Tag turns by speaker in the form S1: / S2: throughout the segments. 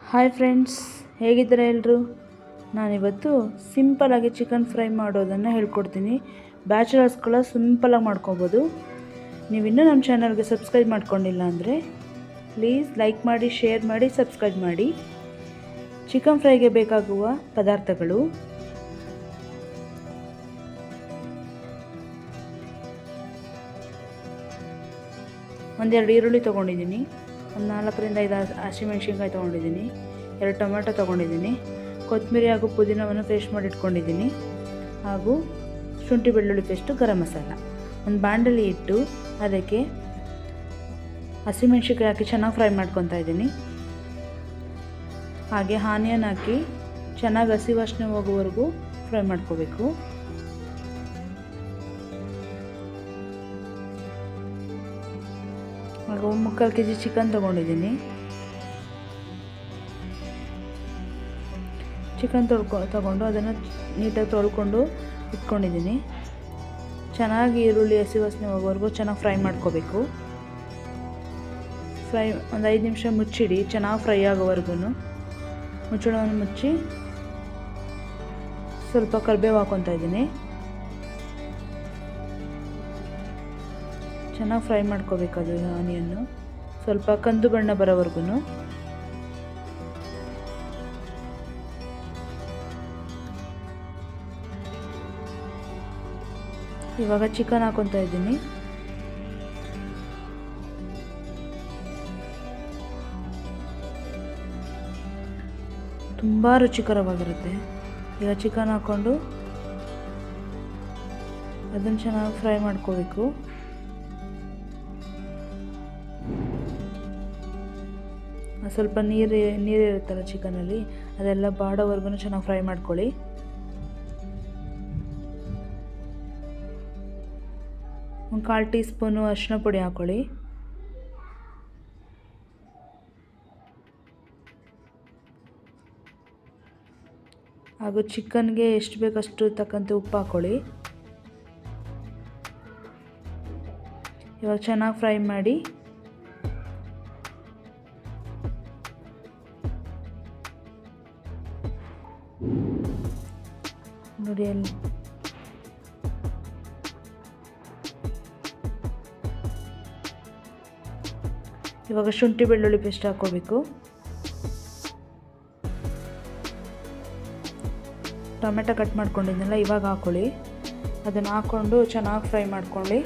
S1: hi friends ಹೇಗಿದ್ದೀರಾ ಎಲ್ಲರೂ ನಾನಿವತ್ತು ಸಿಂಪಲಾಗಿ ಚಿಕನ್ ಫ್ರೈ ಮಾಡೋದನ್ನು ಹೇಳ್ಕೊಡ್ತೀನಿ ಬ್ಯಾಚುಲರ್ಸ್ಗಳ ಸಿಂಪಲಾಗಿ ಮಾಡ್ಕೊಬೋದು ನೀವಿನ್ನೂ ನಮ್ಮ ಚಾನಲ್ಗೆ ಸಬ್ಸ್ಕ್ರೈಬ್ ಮಾಡ್ಕೊಂಡಿಲ್ಲ ಅಂದರೆ ಪ್ಲೀಸ್ ಲೈಕ್ ಮಾಡಿ ಶೇರ್ ಮಾಡಿ ಸಬ್ಸ್ಕ್ರೈಬ್ ಮಾಡಿ ಚಿಕನ್ ಫ್ರೈಗೆ ಬೇಕಾಗುವ ಪದಾರ್ಥಗಳು ಒಂದೆರಡು ಈರುಳ್ಳಿ ತೊಗೊಂಡಿದ್ದೀನಿ ಒಂದು ನಾಲ್ಕರಿಂದ ಐದು ಹಸಿಮೆಣ್ಸಿನ್ಕಾಯಿ ತೊಗೊಂಡಿದ್ದೀನಿ ಎರಡು ಟೊಮೆಟೊ ತೊಗೊಂಡಿದ್ದೀನಿ ಕೊತ್ತಂಬರಿ ಹಾಗೂ ಪುದೀನವನ್ನು ಪೇಸ್ಟ್ ಮಾಡಿ ಇಟ್ಕೊಂಡಿದ್ದೀನಿ ಹಾಗೂ ಶುಂಠಿ ಬೆಳ್ಳುಳ್ಳಿ ಪೇಸ್ಟು ಗರಂ ಮಸಾಲ ಒಂದು ಬಾಂಡಲಿ ಇಟ್ಟು ಅದಕ್ಕೆ ಹಸಿಮೆಣ್ಸಿನ್ಕಾಯಿ ಹಾಕಿ ಚೆನ್ನಾಗಿ ಫ್ರೈ ಮಾಡ್ಕೊತಾ ಇದ್ದೀನಿ ಹಾಗೆ ಆನಿಯನ್ ಹಾಕಿ ಚೆನ್ನಾಗಿ ಹಸಿ ವಾಸನೆ ಹೋಗೋವರೆಗೂ ಫ್ರೈ ಮಾಡ್ಕೋಬೇಕು ಹಾಗೂ ಮುಕ್ಕಾಲು ಕೆ ಜಿ ಚಿಕನ್ ತೊಗೊಂಡಿದ್ದೀನಿ ಚಿಕನ್ ತೊಳ್ಕೊ ತೊಗೊಂಡು ಅದನ್ನು ನೀಟಾಗಿ ತೊಳ್ಕೊಂಡು ಇಟ್ಕೊಂಡಿದ್ದೀನಿ ಚೆನ್ನಾಗಿ ಈರುಳ್ಳಿ ಹಸಿ ವಾಸನೆ ಹೋಗೋವರೆಗೂ ಚೆನ್ನಾಗಿ ಫ್ರೈ ಮಾಡ್ಕೋಬೇಕು ಫ್ರೈ ಒಂದು ಐದು ನಿಮಿಷ ಮುಚ್ಚಿಡಿ ಚೆನ್ನಾಗಿ ಫ್ರೈ ಆಗೋವರೆಗೂ ಮುಚ್ಚಳವನ್ನು ಮುಚ್ಚಿ ಸ್ವಲ್ಪ ಕರಿಬೇವು ಹಾಕ್ಕೊತಾ ಇದ್ದೀನಿ ಚೆನ್ನಾಗಿ ಫ್ರೈ ಮಾಡ್ಕೋಬೇಕು ಅದು ಆನಿಯನ್ನು ಸ್ವಲ್ಪ ಕಂದು ಬಣ್ಣ ಬರೋವರೆಗೂ ಇವಾಗ ಚಿಕನ್ ಹಾಕೊತಾ ಇದ್ದೀನಿ ತುಂಬ ರುಚಿಕರವಾಗಿರುತ್ತೆ ಈಗ ಚಿಕನ್ ಹಾಕ್ಕೊಂಡು ಅದನ್ನು ಚೆನ್ನಾಗಿ ಫ್ರೈ ಮಾಡ್ಕೋಬೇಕು ಸ್ವಲ್ಪ ನೀರು ನೀರಿರುತ್ತಲ್ಲ ಚಿಕನಲ್ಲಿ ಅದೆಲ್ಲ ಬಾಡೋವರೆಗೂ ಚೆನ್ನಾಗಿ ಫ್ರೈ ಮಾಡ್ಕೊಳ್ಳಿ ಒಂದು ಕಾಲು ಟೀ ಸ್ಪೂನು ಅರಿಶಿನ ಪುಡಿ ಹಾಕ್ಕೊಳ್ಳಿ ಹಾಗೂ ಚಿಕನ್ಗೆ ಎಷ್ಟು ಬೇಕಷ್ಟು ತಕ್ಕಂತೆ ಉಪ್ಪು ಹಾಕ್ಕೊಳ್ಳಿ ಇವಾಗ ಚೆನ್ನಾಗಿ ಫ್ರೈ ಮಾಡಿ ನೋಡಿ ಅಲ್ಲಿ ಇವಾಗ ಶುಂಠಿ ಬೆಳ್ಳುಳ್ಳಿ ಪೇಸ್ಟ್ ಹಾಕ್ಕೋಬೇಕು ಟೊಮೆಟೊ ಕಟ್ ಮಾಡ್ಕೊಂಡಿದ್ನಲ್ಲ ಇವಾಗ ಹಾಕ್ಕೊಳ್ಳಿ ಅದನ್ನು ಹಾಕ್ಕೊಂಡು ಚೆನ್ನಾಗಿ ಫ್ರೈ ಮಾಡ್ಕೊಳ್ಳಿ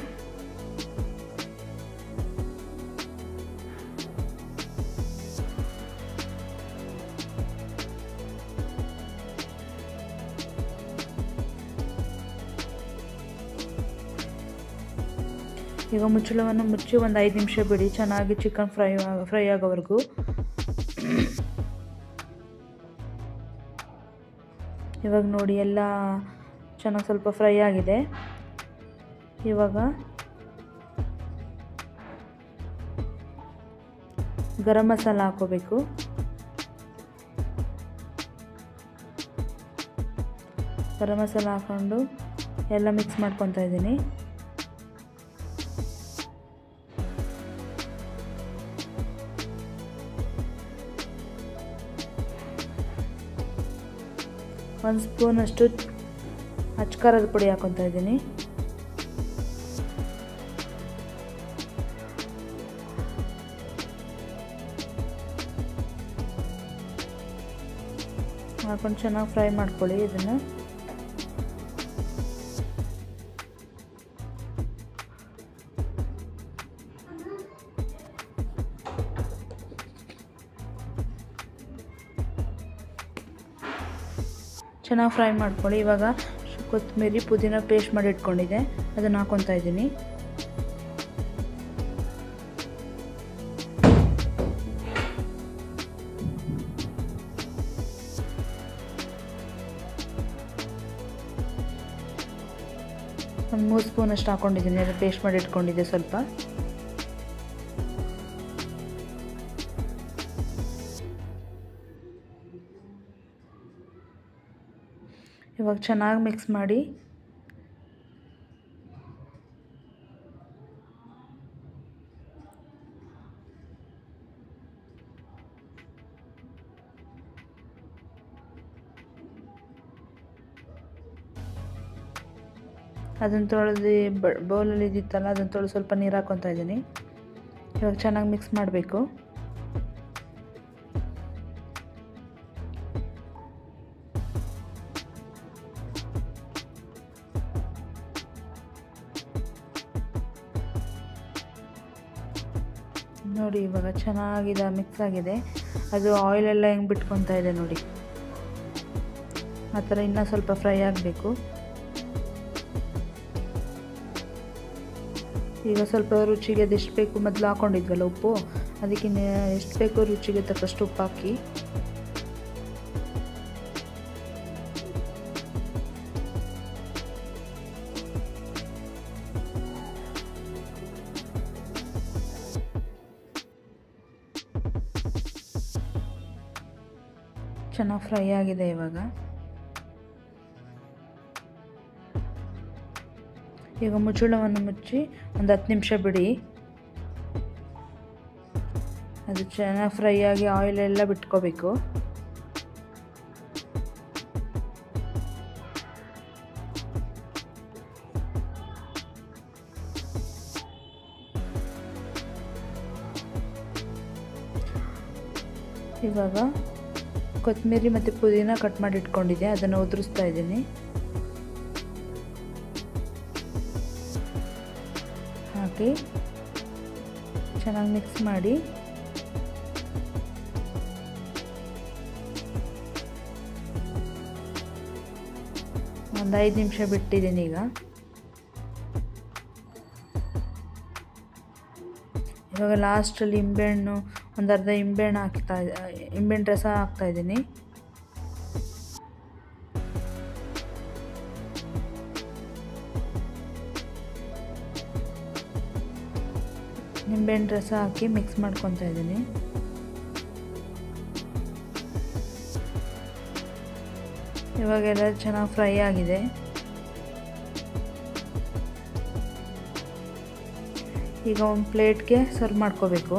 S1: ಈಗ ಮುಚ್ಚಳವನ್ನು ಮುಚ್ಚಿ ಒಂದು ಐದು ನಿಮಿಷ ಬಿಡಿ ಚೆನ್ನಾಗಿ ಚಿಕನ್ ಫ್ರೈ ಫ್ರೈ ಆಗೋವರೆಗೂ ಇವಾಗ ನೋಡಿ ಎಲ್ಲ ಚೆನ್ನಾಗಿ ಸ್ವಲ್ಪ ಫ್ರೈ ಆಗಿದೆ ಇವಾಗ ಗರಂ ಮಸಾಲ ಹಾಕೋಬೇಕು ಗರಂ ಮಸಾಲ ಹಾಕ್ಕೊಂಡು ಎಲ್ಲ ಮಿಕ್ಸ್ ಮಾಡ್ಕೊತಾ ಇದ್ದೀನಿ ಒಂದು ಸ್ಪೂನಷ್ಟು ಅಚ್ಕಾರದ ಪುಡಿ ಹಾಕೊತಾ ಇದ್ದೀನಿ ಹಾಕೊಂಡು ಚೆನ್ನಾಗಿ ಫ್ರೈ ಮಾಡ್ಕೊಳ್ಳಿ ಇದನ್ನು ಚೆನ್ನಾಗಿ ಫ್ರೈ ಮಾಡ್ಕೊಳ್ಳಿ ಇವಾಗ ಕೊತ್ತಂಬರಿ ಪುದೀನ ಪೇಸ್ಟ್ ಮಾಡಿ ಇಟ್ಕೊಂಡಿದ್ದೆ ಅದನ್ನು ಹಾಕೊತಾ ಇದ್ದೀನಿ ಒಂದು ಮೂರು ಸ್ಪೂನ್ ಅಷ್ಟು ಹಾಕೊಂಡಿದ್ದೀನಿ ಅದು ಪೇಸ್ಟ್ ಮಾಡಿ ಇಟ್ಕೊಂಡಿದ್ದೆ ಸ್ವಲ್ಪ ಇವಾಗ ಚೆನ್ನಾಗಿ ಮಿಕ್ಸ್ ಮಾಡಿ ಅದನ್ನು ತೊಳೆದು ಬೌಲಲ್ಲಿ ಇದ್ದಿತ್ತಲ್ಲ ಅದನ್ನು ತೊಳೆದು ಸ್ವಲ್ಪ ನೀರು ಹಾಕ್ಕೊತಾ ಇದ್ದೀನಿ ಇವಾಗ ಚೆನ್ನಾಗಿ ಮಿಕ್ಸ್ ಮಾಡಬೇಕು ನೋಡಿ ಇವಾಗ ಚೆನ್ನಾಗಿದೆ ಮಿಕ್ಸ್ ಆಗಿದೆ ಅದು ಆಯಿಲೆಲ್ಲ ಹೆಂಗೆ ಬಿಟ್ಕೊತಾ ಇದೆ ನೋಡಿ ಆ ಥರ ಇನ್ನೂ ಸ್ವಲ್ಪ ಫ್ರೈ ಆಗಬೇಕು ಈಗ ಸ್ವಲ್ಪ ರುಚಿಗೆ ಅದೆಷ್ಟು ಬೇಕು ಮೊದಲು ಹಾಕ್ಕೊಂಡಿದ್ವಲ್ಲ ಉಪ್ಪು ಅದಕ್ಕೆ ಎಷ್ಟು ಬೇಕೋ ರುಚಿಗೆ ತಕ್ಕಷ್ಟು ಉಪ್ಪು ಹಾಕಿ ಚೆನ್ನಾಗಿ ಫ್ರೈ ಆಗಿದೆ ಇವಾಗ ಈಗ ಮುಚ್ಚಳವನ್ನು ಮುಚ್ಚಿ ಒಂದು ಹತ್ತು ನಿಮಿಷ ಬಿಡಿ ಅದು ಚೆನ್ನಾಗಿ ಫ್ರೈ ಆಗಿ ಆಯಿಲ್ ಎಲ್ಲ ಬಿಟ್ಕೋಬೇಕು ಇವಾಗ ಕೊತ್ತಂಬರಿ ಮತ್ತು ಪುದೀನ ಕಟ್ ಮಾಡಿ ಇಟ್ಕೊಂಡಿದ್ದೆ ಅದನ್ನು ಉದುರಿಸ್ತಾ ಇದ್ದೀನಿ ಹಾಕಿ ಚೆನ್ನಾಗಿ ಮಿಕ್ಸ್ ಮಾಡಿ ಒಂದು ಐದು ನಿಮಿಷ ಬಿಟ್ಟಿದ್ದೀನಿ ಈಗ ಇವಾಗ ಲಾಸ್ಟಲ್ಲಿ ನಿಂಬೆಹಣ್ಣು ಒಂದು ಅರ್ಧ ನಿಂಬೆಹಣ್ಣು ಹಾಕ್ತಾ ನಿಂಬೆಹಣ್ಣು ರಸ ಹಾಕ್ತಾಯಿದ್ದೀನಿ ನಿಂಬೆಹಣ್ಣು ರಸ ಹಾಕಿ ಮಿಕ್ಸ್ ಮಾಡ್ಕೊತಾ ಇದ್ದೀನಿ ಇವಾಗೆಲ್ಲ ಚೆನ್ನಾಗಿ ಫ್ರೈ ಆಗಿದೆ ಈಗ ಒಂದು ಪ್ಲೇಟ್ಗೆ ಸರ್ವ್ ಮಾಡ್ಕೋಬೇಕು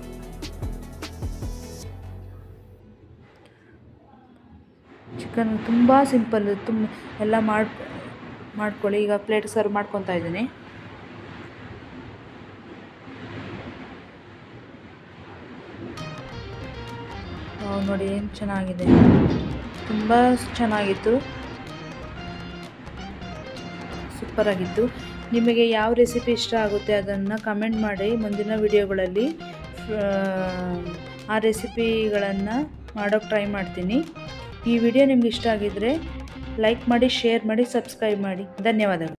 S1: ಚಿಕನ್ ತುಂಬ ಸಿಂಪಲ್ ತುಂಬ ಎಲ್ಲ ಮಾಡಿ ಮಾಡ್ಕೊಳ್ಳಿ ಈಗ ಪ್ಲೇಟ್ ಸರ್ವ್ ಮಾಡ್ಕೊತಾ ಇದ್ದೀನಿ ನೋಡಿ ಏನು ಚೆನ್ನಾಗಿದೆ ತುಂಬ ಚೆನ್ನಾಗಿತ್ತು ಸೂಪರಾಗಿತ್ತು ನಿಮಗೆ ಯಾವ ರೆಸಿಪಿ ಇಷ್ಟ ಆಗುತ್ತೆ ಅದನ್ನು ಕಮೆಂಟ್ ಮಾಡಿ ಮುಂದಿನ ವಿಡಿಯೋಗಳಲ್ಲಿ ಆ ರೆಸಿಪಿಗಳನ್ನು ಮಾಡೋಕ್ಕೆ ಟ್ರೈ ಮಾಡ್ತೀನಿ ಈ ವಿಡಿಯೋ ನಿಮ್ಗೆ ಇಷ್ಟ ಆಗಿದ್ದರೆ ಲೈಕ್ ಮಾಡಿ ಶೇರ್ ಮಾಡಿ ಸಬ್ಸ್ಕ್ರೈಬ್ ಮಾಡಿ ಧನ್ಯವಾದಗಳು